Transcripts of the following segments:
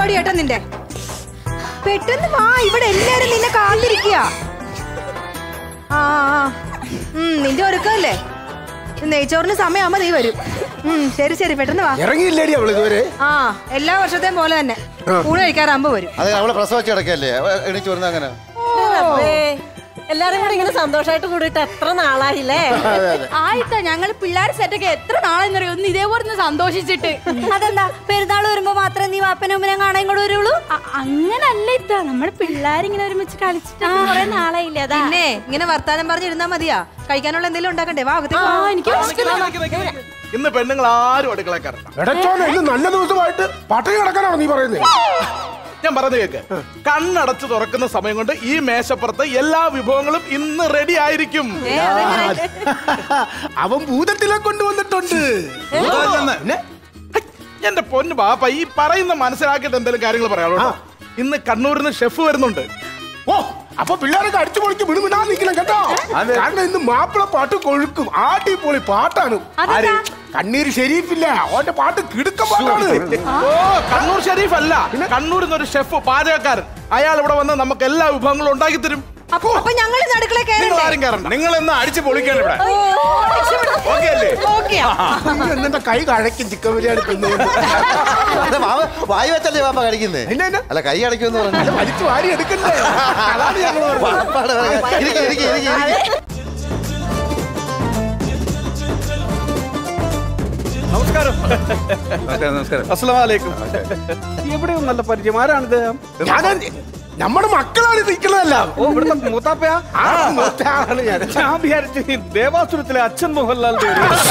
പരിപാടി ഏട്ടാ നിന്റെ പെട്ടെന്ന് വാ ഇവിടെ എല്ലാരും നിന്നെ കാത്തിരിക്കുക ആ ആ ഉം, നിന്റെ ഒരുക്കല്ലേ നെയ്ച്ചോറിന് സമയമാകുമ്പോ നീ വരും ഉം, ശരി ശരി പെട്ടെന്ന് വാ ഇറങ്ങിയില്ലേടി അവൾ ഇതുവരെ ആ എല്ലാ വർഷത്തെയും പോലെ തന്നെ ഊണ് കഴിക്കാറാകുമ്പോ വരും അതെ അവളെ പ്രസവിച്ച് കിടക്കല്ലേ എണീച്ച് വരുന്ന അങ്ങനെ എല്ലാരും കൂടി ഇങ്ങനെ സന്തോഷമായിട്ട് കൂടിയിട്ട് എത്ര നാളായില്ലേ ആയിട്ടാ ഞങ്ങൾ പിള്ളേർ സെറ്റൊക്കെ എത്ര നാളെന്നറിയോ ഒന്ന് ഇതേപോലെ ഒന്ന് സന്തോഷിച്ചിട്ട് അതെന്താ പെരുന്നാൾ വരുമ്പോ മാത്രമേ നീ വാപ്പനെ ഉമ്മനെ കാണാൻ ഇങ്ങോട്ട് വരുള്ളൂ അ- അങ്ങനല്ല ഇത്ത നമ്മുടെ പിള്ളേരിങ്ങനെ ഒരുമിച്ച് കളിച്ചിട്ട് കുറെ നാളായില്ലേ അതാ പിന്നെ ഇങ്ങനെ വർത്താനം പറഞ്ഞിരുന്നാ മതിയാ കഴിക്കാനുള്ള എന്തെങ്കിലും ഉണ്ടാക്കണ്ടേ വാ അകത്തേക്ക് ആ വാ. എനിക്ക് ഇന്ന് പെണ്ണുങ്ങൾ ആരും അടുക്കള കയറണ്ട എടച്ചോനെ ഇന്ന് നല്ല ദിവസമായിട്ട് പട്ടിണി കിടക്കാനാണോ നീ പറയുന്നത് ഞാൻ പറഞ്ഞു കേക്ക് കണ്ണടച്ച് തുറക്കുന്ന സമയം കൊണ്ട് ഈ മേശപ്പുറത്ത് എല്ലാ വിഭവങ്ങളും ഇന്ന് റെഡി ആയിരിക്കും ഏ, അതെങ്ങനെ? അവൻ ഭൂതത്തിലെ കൊണ്ടുവന്നിട്ടുണ്ട് പിന്നെ? ഹൈ, എന്റെ പൊന്നു ബാപ്പ ഈ പറയുന്ന മനസ്സിലാക്കിയിട്ട് എന്തെങ്കിലും കാര്യങ്ങൾ പറയാമോ കേട്ടോ? ഇന്ന് കണ്ണൂരിൽ നിന്ന് ഷെഫ് വരുന്നുണ്ട് ഓ അപ്പൊ പിള്ളേരൊക്കെ അടിച്ചു പൊളിക്ക് വിടുവിടാ നിക്കണം കേട്ടോ കാരണം ഇന്ന് മാപ്പിള പാട്ട് കൊഴുക്കും ആട്ടിപ്പൊളി പാട്ടാണ് ആര്? കണ്ണീര് ഷെരീഫില്ല അവന്റെ പാട്ട് കിടുക്ക പാട്ടാണ് ഓ കണ്ണൂർ ഷെരീഫ് അല്ല കണ്ണൂരിൽ നിന്ന് ഒരു ഷെഫ് പാചകക്കാരൻ അയാൾ ഇവിടെ വന്ന് നമുക്ക് എല്ലാ വിഭവങ്ങളും ഉണ്ടാക്കി തരും അപ്പൊ അപ്പൊ ഞങ്ങൾ ഇന്ന് അടുക്കള നിങ്ങൾ കയറണ്ടേ ആരും കയറണ്ട നിങ്ങൾ എന്ന് അടിച്ചു പൊളിക്കാണ് ഇവിടെ ഓക്കെ അല്ലേ ഓക്കെയാ എന്നെ കൈ കഴക്കും ചിക്കൻ ബിരിയാണി തിന്നുകൊണ്ട് അത് മാമ വായി വെച്ചല്ലേ പാപ്പ കഴിക്കുന്നേ എന്നാ, എന്നാ? അല്ല കൈ അടയ്ക്കുമെന്ന് പറഞ്ഞു അല്ല, വലിച്ചു വാരി എടുക്കണ്ടേ അതാണ് ഞങ്ങൾ പറഞ്ഞത് ഇരിക്ക്, ഇരിക്ക്, ഇരിക്ക്, ഇരിക്ക്. നമസ്കാരം നമസ്കാരം അസ്സലാമലൈക്കും എവിടെയും നല്ല പരിചയം ആരാണിത് ഞാൻ നമ്മുടെ മക്കളാണ് നിൽക്കുന്നതല്ല ഓ ഇവിടുത്തെ മൂത്താപ്പയാ ആ മൂത്തയാളാണ് ഞാൻ ഞാൻ വിചാരിച്ചു ഈ ദേവാസുരത്തിലെ അച്ഛൻ മോഹൻലാലിന്റെ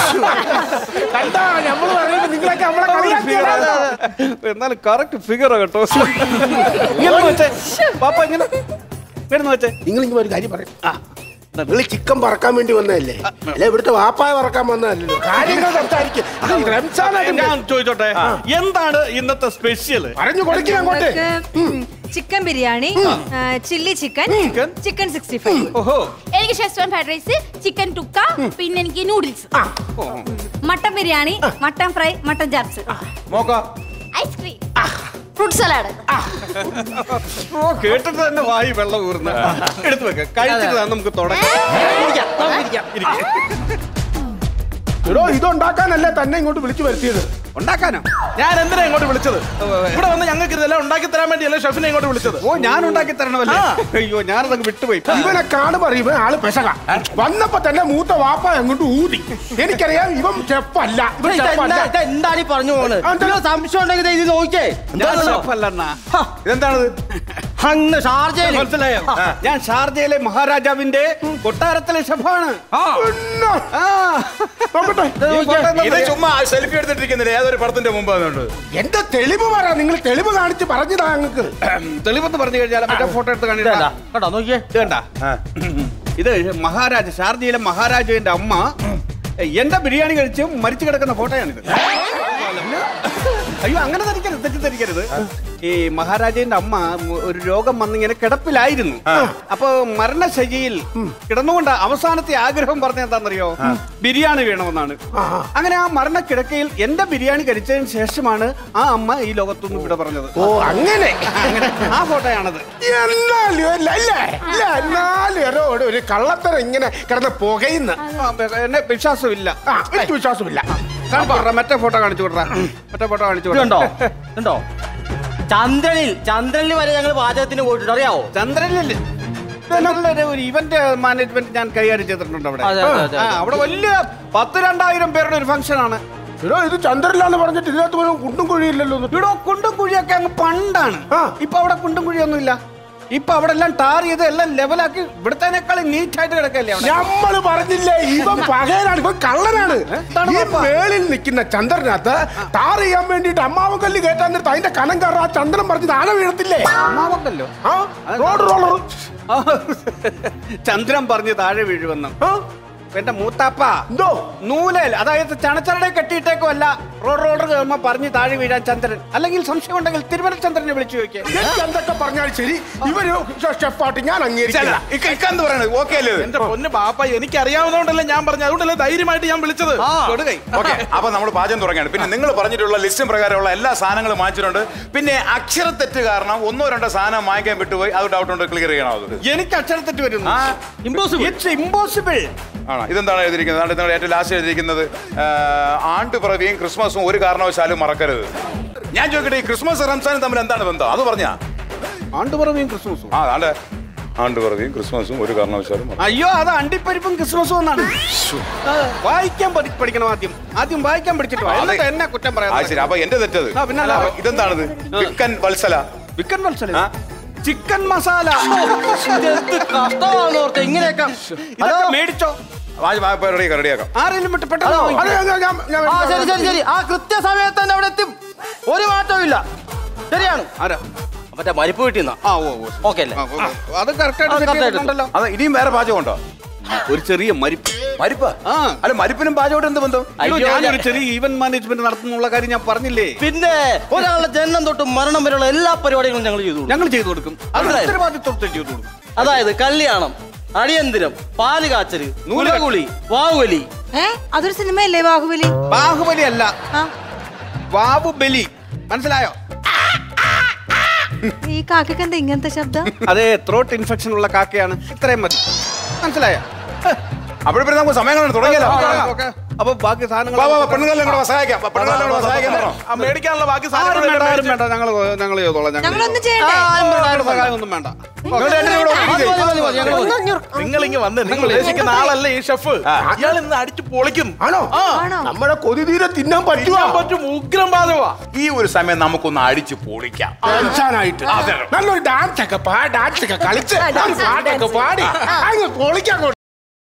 കണ്ടാ നമ്മള് പറയുമ്പോ നിങ്ങളൊക്കെ നമ്മളെ കളിയാക്കിയതാ. എന്നാലും കറക്റ്റ് ഫിഗർ കേട്ടോ ഇങ്ങനെ വെച്ചേ പാപ്പ ഇങ്ങനെ വരുന്ന വെച്ചേ നിങ്ങൾ ഇങ്ങനെ ഒരു കാര്യം പറയും നിങ്ങൾ ചിക്കൻ പറക്കാൻ വേണ്ടി വന്നതല്ലേ അല്ലെ ഇവിടുത്തെ വാപ്പായ പറക്കാൻ വന്നതല്ലല്ലോ കാര്യങ്ങൾ സംസാരിക്കും അത് റംസാനായിട്ട് ഞാൻ ചോദിച്ചോട്ടെ എന്താണ് ഇന്നത്തെ സ്പെഷ്യൽ പറഞ്ഞു കൊടുക്കുക അങ്ങോട്ട് chicken biryani chilli chicken chicken sixty five ഓഹോ എനിക്ക് ഷെസ്വാൻ ഫ്രൈഡ് റൈസ് ചിക്കൻ ടുക്ക പിന്നെ എനിക്ക് noodles mutton biryani mutton fry mutton chops നോക്ക ഐസ്ക്രീം ഫ്രൂട്ട് സലാഡ് ഓ കേട്ടിട്ട് തന്നെ വായി വെള്ളം ഊർന്ന എടുത്തു വെക്ക കഴിച്ചിട്ട് തന്നെ നമുക്ക് തുടങ്ങാം ഇരിക്ക്. എടോ ഇതുണ്ടാക്കാനല്ല തന്നെ ഇങ്ങോട്ട് വിളിച്ചു വരുത്തിയത് ഉണ്ടാക്കാനോ ഞാൻ എന്തിനാ ഇങ്ങോട്ട് വിളിച്ചത് ഇവിടെ വന്ന് ഞങ്ങൾക്ക് ഇതെല്ലാം ഉണ്ടാക്കി തരാൻ വേണ്ടിയല്ലേ ഷെഫിനെ ഇങ്ങോട്ട് വിളിച്ചത് ഓ ഞാൻ ഉണ്ടാക്കി തരണമല്ലേ അയ്യോ ഞാനതങ്ങ് വിട്ടുപോയി ഇവനെ കാണുമ്പോ അറിയുമ്പോ ആള് പെശക വന്നപ്പോ തന്നെ മൂത്ത വാപ്പ അങ്ങോട്ട് ഊതി എനിക്കറിയാം ഇവൻ ചെപ്പല്ല ഇവൻ ചെപ്പല്ല എന്താണ് ഈ പറഞ്ഞു പോണത് ആ, എന്താ? സംശയം ഉണ്ടെങ്കിൽ ദേ ഇത് നോക്കിയേ ഞാൻ ഷെഫല്ലണ്ണാ. ഇതെന്താണത് അങ്ങ് ഷാർജയിൽ മനസ്സിലായോ ഞാൻ ഷാർജയിലെ മഹാരാജാവിന്റെ കൊട്ടാരത്തിലെ ഷെഫാണ് പിന്നെ, ആ. നോക്കട്ടെ ഈ ഫോട്ടോ എന്താ ഇത് പറയാ? ചുമ്മാ സെൽഫി എടുത്തിട്ടിരിക്കുന്നില്ല ഏതൊരു പടത്തിന്റെ മുമ്പ് അതുകൊണ്ട് എന്റെ തെളിവ് പറ നിങ്ങൾ തെളിവ് കാണിച്ച് പറഞ്ഞതാ ഞങ്ങൾക്ക് തെളിവെന്ന് പറഞ്ഞു കഴിഞ്ഞാൽ മറ്റേ ഫോട്ടോ എടുത്ത് കാണിട്ടാ കേട്ടോ നോക്കിയേ ഇത് കണ്ട ഇത് മഹാരാജ ഷാർജയിലെ മഹാരാജാവിന്റെ അമ്മ എന്റെ ബിരിയാണി കഴിച്ച് മരിച്ചു കിടക്കുന്ന ഫോട്ടോയാണിത് അയ്യോ അങ്ങനെ ധരിക്കരുത് തെറ്റിദ്ധരിക്കരുത് ഈ മഹാരാജാവിന്റെ അമ്മ ഒരു രോഗം വന്നിങ്ങനെ കിടപ്പിലായിരുന്നു അപ്പൊ മരണശയ്യയിൽ കിടന്നുകൊണ്ട് അവസാനത്തെ ആഗ്രഹം പറഞ്ഞ എന്താണെന്നറിയോ ബിരിയാണി വേണമെന്നാണ് അങ്ങനെ ആ മരണക്കിടക്കയിൽ എന്റെ ബിരിയാണി കഴിച്ചതിന് ശേഷമാണ് ആ അമ്മ ഈ ലോകത്തുനിന്ന് വിട പറഞ്ഞത് ഓ അങ്ങനെ അങ്ങനെ ആ ഫോട്ടോയാണത് എന്നാലും അല്ല അല്ലേ ഇല്ല എന്നാലും എടോ ഒരു- ഒരു കള്ളത്തരം ഇങ്ങനെ കിടന്ന് പുകയുന്ന ആ, എന്നെ വിശ്വാസമില്ല ആ എനിക്ക് വിശ്വാസമില്ല കാണിച്ചു വിടറാ, മറ്റേ ഫോട്ടോ കാണിച്ചു വിടറാ മറ്റേ ഫോട്ടോ കാണിച്ചു വിടറാ. ഇതുണ്ടോ ഉണ്ടോ ചന്ദ്രനിൽ ചന്ദ്രനിൽ വരെ ഞങ്ങൾ പാചകത്തിന് പോയിട്ടുണ്ട് അറിയാവോ ചന്ദ്രനില് നല്ലൊരു ഒരു ഇവന്റ് മാനേജ്മെന്റ് ഞാൻ കൈകാര്യം ചെയ്തിട്ടുണ്ട് അവിടെ അതെ, അതെ, അതെ, ആ, അവിടെ വലിയ പത്ത് രണ്ടായിരം പേരുടെ ഒരു ഫംഗ്ഷൻ ആണ് എടോ ഇത് ചന്ദ്രനിലാന്ന് പറഞ്ഞിട്ട് ഇതിനകത്ത് പോലും കുണ്ടും കുഴിയില്ലല്ലോ എന്നിട്ട്. ഇവിടെ കുണ്ടും കുഴിയൊക്കെ അങ്ങ് പണ്ടാണ് ആ. ഇപ്പൊ അവിടെ കുണ്ടും കുഴിയൊന്നും ഇല്ല ഇപ്പൊ അവിടെ എല്ലാം ടാർ ചെയ്ത് എല്ലാം ലെവലാക്കി ഇവിടത്തേനേക്കാളും നീറ്റ് ആയിട്ട് കിടക്കല്ലേ അവിടെ നമ്മള് പറഞ്ഞില്ലേ ഇവൻ പകയനാണ് ഇവൻ കള്ളനാണ് എന്താണ് ഈ പാപ്പ? മേളിൽ നിൽക്കുന്ന ചന്ദ്രനകത്ത് ടാർ ചെയ്യാൻ വേണ്ടിട്ട് അമ്മാവൻ കല്ല് കയറ്റാൻ നേരത്ത് അതിന്റെ കനം കയറാ ആ ചന്ദ്രൻ പറഞ്ഞ് താഴെ വീഴത്തില്ലേ അമ്മാവക്കല്ലോ ആ റോഡ് റോളർ ചന്ദ്രൻ പറഞ്ഞ് താഴെ വീഴുവെന്ന് ആ? എന്റെ മൂത്താപ്പ എന്തോ നൂലേൽ അതായത് ചണച്ചരടെ കെട്ടിയിട്ടേക്കോ അല്ല റോഡ് റോഡ് കയറുമ്പോ പറഞ്ഞ് താഴെ വീഴാൻ ചന്ദ്രൻ അല്ലെങ്കിൽ സംശയം ഉണ്ടെങ്കിൽ തിരുവനന്തചന്ദ്രനെ വിളിച്ചു ചോദിക്കേ എനിക്ക് എന്തൊക്കെ പറഞ്ഞാലും ശരി ഇവര് ഷെഫായിട്ട് ഞാൻ അംഗീകരിച്ചില്ല ഇക്കെന്ത് പറയണത് ഓക്കെ അല്ലേ ഇത്? എന്റെ പൊന്ന് ബാപ്പ എനിക്ക് അറിയാവുന്നതുകൊണ്ടല്ലേ ഞാൻ പറഞ്ഞു അതുകൊണ്ടല്ലേ ധൈര്യമായിട്ട് ഞാൻ വിളിച്ചത് കൊടുകൈ ഓക്കെ അപ്പൊ നമ്മൾ പാചകം തുടങ്ങിയാണ് പിന്നെ നിങ്ങൾ പറഞ്ഞിട്ടുള്ള ലിസ്റ്റും പ്രകാരമുള്ള എല്ലാ സാധനങ്ങളും വാങ്ങിച്ചിട്ടുണ്ട് പിന്നെ അക്ഷരത്തെറ്റ് കാരണം ഒന്നോ രണ്ടോ സാധനം വാങ്ങിക്കാൻ വിട്ടുപോയി അത് ഡൗട്ട് ഉണ്ട് ക്ലിയർ ചെയ്യണം അത് എനിക്ക് അക്ഷരത്തെറ്റ് വരുന്നു ആ ഇമ്പോസിബിൾ ഇറ്റ്സ് ഇമ്പോസിബിൾ ആണോ ഇതെന്താണ് എഴുതിയിരിക്കുന്നത് അതാണ് നിങ്ങൾ ഏറ്റവും ലാസ്റ്റ് എഴുതിയിരിക്കുന്നത് ആ, ആണ്ടുപിറവിയും ക്രിസ്മസും ഒരു കാരണവശാലും മറക്കരുത് ഞാൻ ചോദിക്കട്ടെ ഈ ക്രിസ്മസ് റംസാനും തമ്മിൽ എന്താണ് ബന്ധം അത് പറഞ്ഞാ ആണ്ടുപുറമേയും ക്രിസ്മസും ആ അതാണ്ട് ആണ്ടുപിറവിയും ക്രിസ്മസും ഒരു കാരണവശാലും മറക്കരുത്. അയ്യോ അത് അണ്ടിപ്പരിപ്പും ക്രിസ്മസും എന്നാണ് ആ, വായിക്കാൻ പഠി- പഠിക്കണം ആദ്യം ആദ്യം വായിക്കാൻ പഠിച്ചിട്ട് വാ. അതെ. എന്നിട്ട് എന്നെ കുറ്റം ആ പറയാം ശരി അപ്പൊ എന്റെ തെറ്റത് ആ, പിന്നെ അല്ല. അപ്പൊ ഇതെന്താണിത് ചിക്കൻ വത്സല ചിക്കൻ മത്സരം ആ? ചിക്കൻ മസാല ഇതെന്ത് കഷ്ടമാണെന്ന് ഓർത്ത് ഇങ്ങനെയൊക്കെ ഇതൊക്കെ മേടിച്ചോ റെഡിയാക്കാം റെഡിയാക്കാം ആരെങ്കിലും വിട്ട് പെട്ടെന്ന് ഹലോ. വാങ്ങിക്കോ. അത് ഞാൻ- ഞാൻ- ഞാൻ- ആ ശരി ശരി ശരി ആ കൃത്യസമയത്ത് തന്നെ അവിടെ എത്തും ഒരു മാറ്റവും ഇല്ല ശരിയാണ് ആരാ മറ്റേ മരിപ്പ് വീട്ടിൽ നിന്നാ ആ ഓ ഓ ഓക്കെ അല്ലേ ആ, ഓ, ഓ. അത് കറക്റ്റ് ആ, correct ആയിട്ട്. ആയിട്ട് അത് ഇനിയും വേറെ പാചകം ഉണ്ടോ ഒരു ചെറിയ മരിപ്പ് മരിപ്പ ആ അല്ല മരിപ്പിനും പാചകമായിട്ട് എന്ത് ബന്ധം അയ്യോ, അയ്യോ, ഞാനൊരു ഞാൻ- ചെറിയ ഈവന്റ് മാനേജ്മെന്റ് നടത്തുന്നുള്ള കാര്യം ഞാൻ പറഞ്ഞില്ലേ പിന്നെ ഒരാളുടെ ജനനം തൊട്ട് മരണം വരെയുള്ള എല്ലാ പരിപാടികളും ഞങ്ങൾ ചെയ്തു കൊടുക്കും. ഞങ്ങൾ ചെയ്തു കൊടുക്കും അത് മനസ്സിലായോ? ഉത്തരവാദിത്വത്തെ ചെയ്തു കൊടുക്കും അതായത് കല്യാണം അടിയന്തിരം പാല് കാച്ചല് നൂലകുളി വാവുവലി ഏ അതൊരു സിനിമയല്ലേ ബാഹുബലി ബാഹുബലി അല്ല ആ ബാബുബലി മനസ്സിലായോ ഈ കാക്കയ്ക്ക് എന്താ ഇങ്ങനത്തെ ശബ്ദം അതെ ത്രോട്ട് ഇൻഫെക്ഷൻ ഉള്ള കാക്കയാണ് ഇത്രയും മതി മനസ്സിലായോ അപ്പോഴും പിന്നെ നമുക്ക് സമയം കളയണം, തുടങ്ങിയല്ലോ ഓക്കെ. അപ്പൊ ബാക്കി സാധനങ്ങൾ വാ, വാ, വാ, പെണ്ണുങ്ങളെല്ലാം കൂടെ സഹായിക്കാം വാ, പെണ്ണുങ്ങളെല്ലാം കൂടെ സഹായിക്കാൻ പറഞ്ഞോ. ആ മേടിക്കാനുള്ള ബാക്കി ആരും വേണ്ട ആരും സാധനങ്ങൾ വേണ്ട ഞങ്ങൾ ഞങ്ങൾ ചെയ്തോളാം ഞങ്ങൾ ഞങ്ങളൊന്നും ചെയ്തോളാം. ചെയ്യണ്ടേ ആ, ആരും സഹായം ഒന്നും വേണ്ട നിങ്ങൾ രണ്ടുപേരും കൂടെ അത് ഒന്നിച്ച് മതി, മതി, മതി, ഞങ്ങൾ മതി. നിങ്ങൾ ഇങ്ങ് വന്ന് നിങ്ങൾ ഉദ്ദേശിക്കുന്ന ആളല്ലേ ഈ ഷെഫ് ഇയാൾ ഇന്ന് അടിച്ചു പൊളിക്കും ആണോ ആ ആണോ നമ്മുടെ കൊതി തീരെ തിന്നാൻ പറ്റുമോ ചെയ്യാൻ പറ്റും ഉഗ്രം പാചകമാ ഈ ഒരു സമയം നമുക്കൊന്ന് അടിച്ച് പൊളിക്കാം ടെൻഷനായിട്ട് നല്ലൊരു ഡാൻസ് ഒക്കെ പാ ഡാൻസ് ഒക്കെ കളിച്ച് ഒരു പാട്ടൊക്കെ പാടി അങ്ങ് പൊളിക്കാൻ കൊണ്ട്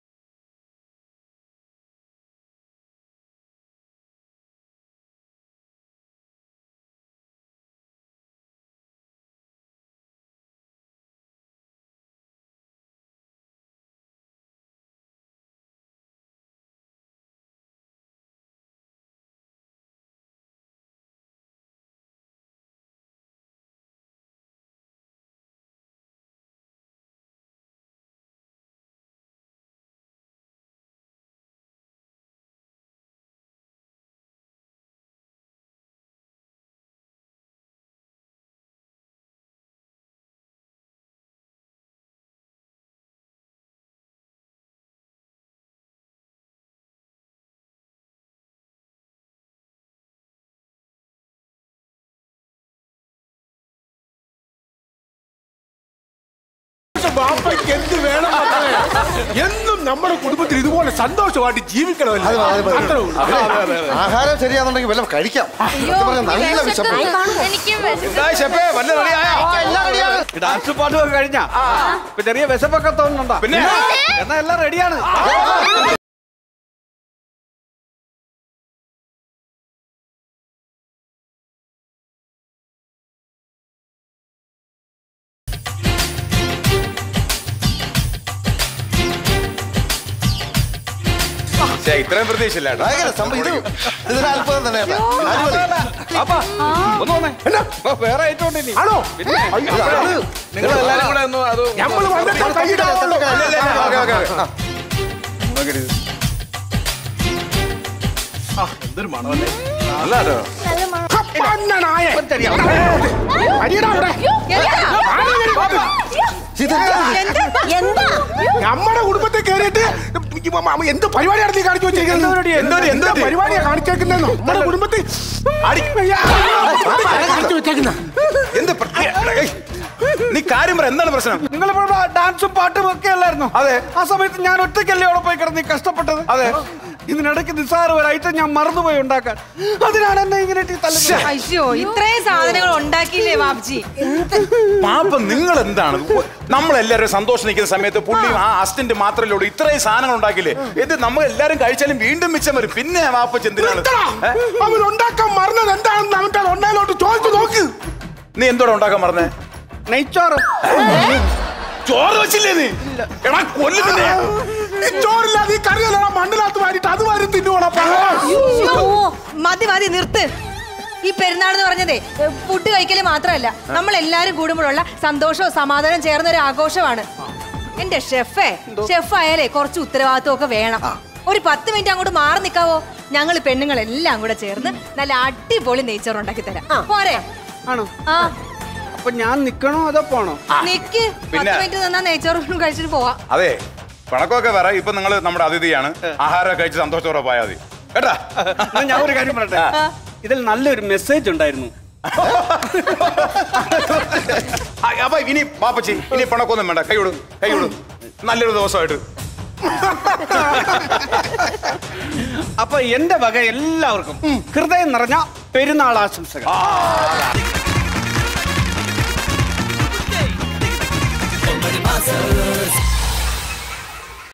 ബാപ്പയ്ക്ക് എന്ത് വേണം മക്കളെ? എന്നും നമ്മുടെ കുടുംബത്തിൽ ഇതുപോലെ സന്തോഷമായിട്ട് ജീവിക്കണമല്ലോ അത് മതി, അത് മതി. അത്രേ ഉള്ളൂ. ആഹാരം ശരിയാണെന്നുണ്ടെങ്കിൽ വല്ലതും കഴിക്കാം സത്യം പറഞ്ഞാൽ നല്ല വിശപ്പ് എന്തായി ഷെഫേ വല്ല റെഡിയായോ ഈ ഡാൻസ് പാട്ടും കഴിഞ്ഞാ ഇപ്പൊ ചെറിയ വിശപ്പൊക്കെ തോന്നുന്നുണ്ടോ പിന്നെ? എന്നാ എല്ലാം റെഡിയാണ് ശ്ശേ, ഇത്രയും പ്രതീക്ഷയില്ല കേട്ടോ ഭയങ്കര സംഭവം ഇത് ഇതൊരു അത്ഭുതം തന്നെ കേട്ടോ. അടിപൊളി. പാപ്പാ ഒന്ന് വന്നേ ഓ, വേറെ ഐറ്റം ഇനി ആണോ പിന്നെ അയ്യോ, അത് നിങ്ങൾ എല്ലാരും കൂടെ ഒന്ന് അത് ഞമ്മള് വന്നിട്ട് കൈയിടാവുള്ളൂ. ഇല്ല, ഇല്ല, ഇല്ല, ഓക്കേ, ഓക്കേ, ഓക്കേ. നോക്കിയിട്ട് ഇത്. ആ, എന്തൊരു മണമല്ലേ നല്ല കേട്ടോ കപ്പന്നനായ. അടിയെടാ അവിടെ. ഇതെന്താ ഇത്? എന്താ നമ്മുടെ കുടുംബത്തെ കയറിയിട്ട് ഈ മ- മ- എന്ത് പരിപാടിയാണ് നീ കാണിച്ചു വെച്ചേക്കുന്നത് എന്തോടി, എന്താ എന്തോടി? പരിപാടിയാ കാണിച്ചേക്കുന്നത് നമ്മുടെ കുടുംബത്തിൽ അടി- അയ്യാ. കാണിച്ചു വെച്ചേക്കുന്ന എന്ത് പ്ര- ഏയ്, നീ കാര്യം പറ എന്താണ് പ്രശ്നം നിങ്ങളിപ്പോ ഡാൻസും പാട്ടും ഒക്കെ അല്ലായിരുന്നു അതെ. ആ സമയത്ത് ഞാൻ ഒറ്റയ്ക്കല്ലേ അവിടെ പോയി കിടന്ന് ഈ കഷ്ടപ്പെട്ടത് അതെ. ഇതിനിടയ്ക്ക് നിസ്സാര ഒരു ഐറ്റം ഞാൻ മറന്നുപോയി ഉണ്ടാക്കാൻ അതിനാണ് എന്നെ ഇങ്ങനെ ഇട്ട് തല്ലുന്നത്. അയ്യോ ഇത്രയും സാധനങ്ങൾ ഉണ്ടാക്കിയില്ലേ ബാബ്ജി പാപ്പ നിങ്ങൾ എന്താണ് നമ്മളെല്ലാവരും സന്തോഷം നിൽക്കുന്ന സമയത്ത് പുള്ളി ആ അസിസ്റ്റന്റ് മാത്രമല്ലേ ഉള്ളൂ ഇത്രയും സാധനങ്ങൾ ഉണ്ടാക്കില്ലേ ഇത് നമ്മൾ എല്ലാരും കഴിച്ചാലും വീണ്ടും മിച്ചം വരും പിന്നെ വാപ്പ ചെന്തിനാണ് നിർത്തടാ. അവൻ ഉണ്ടാക്കാൻ മറന്നത് എന്താണെന്ന് അവന്റെ ഒന്നേലോട്ട് ചോദിച്ചു നോക്ക് നീ എന്തോടെ ഉണ്ടാക്കാൻ പറഞ്ഞേ നെയ്ച്ചോറ് ചോറ് വെച്ചില്ലേ നീ എടാ കൊല്ലുന്നില്ലേ ചോറില്ലാതെ ഈ കറിയല്ല മണ്ണിനകത്ത് വാരിട്ട് അത് വാരി തിന്നുവാണോ അയ്യോ, മതി മതി നിർത്ത് ഈ പെരുന്നാൾ എന്ന് പറഞ്ഞതേ ഫുഡ് കഴിക്കല് മാത്രമല്ല നമ്മൾ എല്ലാരും കൂടുമ്പോഴുള്ള സന്തോഷവും സമാധാനം ചേർന്ന ഒരു ആഘോഷമാണ് എന്റെ ഷെഫേ ഷെഫ് ആയാലേ കുറച്ച് ഉത്തരവാദിത്വം ഒക്കെ വേണം ഒരു പത്ത് മിനിറ്റ് അങ്ങോട്ട് മാറി നിൽക്കാവോ ഞങ്ങൾ പെണ്ണുങ്ങൾ എല്ലാം കൂടെ ചേർന്ന് നല്ല അടിപൊളി നെയ്ച്ചോറ് ഉണ്ടാക്കി തരാം പോരെ ആണോ ആ അപ്പൊ ഞാൻ നിക്കണോ അതോ പോണോ നിക്ക് പത്ത് പിന്നെ- മിനിറ്റ് നിന്നാ നെയ്ച്ചോറും കഴിച്ചിട്ട് പോവാം അതെ പണക്കമൊക്കെ വേറെ ഇപ്പൊ നിങ്ങൾ നമ്മുടെ അതിഥിയാണ് ആഹാരം കഴിച്ച് സന്തോഷത്തോടെ പോയാൽ മതി കേട്ടാ എന്നാ ഞാൻ ഒരു കാര്യം പറയട്ടെ ഇതിൽ നല്ലൊരു മെസ്സേജ് ഉണ്ടായിരുന്നു ആ, അപ്പൊ ഇനി പാപ്പച്ചി ഇനി പണക്കൊന്നും വേണ്ട കൈ വിടും കൈ വിടും നല്ലൊരു ദിവസമായിട്ട് അപ്പൊ എന്റെ വക എല്ലാവർക്കും ഹൃദയം നിറഞ്ഞ പെരുന്നാൾ ആശംസകൾ Somebody